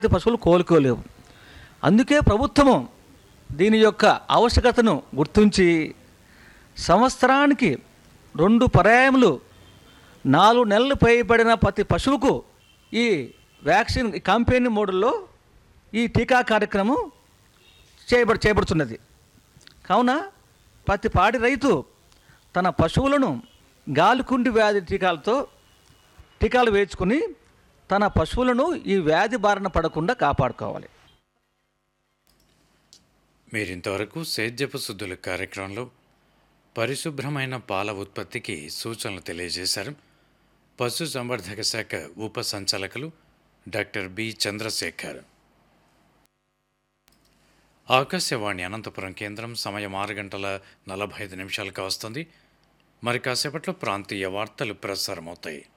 పశువులు కోలుకోలేవు అందుకే ప్రభుత్వము దీని యొక్క ఆవశ్యకతను గుర్తించి సంవత్సరానికి రెండు పర్యాయములు నాలుగు నెలలు పైబడిన ప్రతి పశువుకు ఈ వ్యాక్సిన్ ఈ కంపెనీ మోడల్లో ఈ టీకా కార్యక్రమం చేయబడి చేయబడుతున్నది కావున ప్రతి పాడి రైతు తన పశువులను గాలికుండి వ్యాధి టీకాలతో టీకాలు వేయించుకుని తన పశువులను ఈ వ్యాధి బారిన పడకుండా కాపాడుకోవాలి మీరింతవరకు సేద్యపు శుద్ధుల కార్యక్రమంలో పరిశుభ్రమైన పాల ఉత్పత్తికి సూచనలు తెలియజేశారు పశు సంవర్ధక శాఖ ఉప సంచాలకులు డాక్టర్ బి చంద్రశేఖర్ ఆకాశవాణి అనంతపురం కేంద్రం సమయం ఆరు గంటల నలభై ఐదు నిమిషాలకు వస్తుంది మరి కాసేపట్లో ప్రాంతీయ వార్తలు ప్రసారమవుతాయి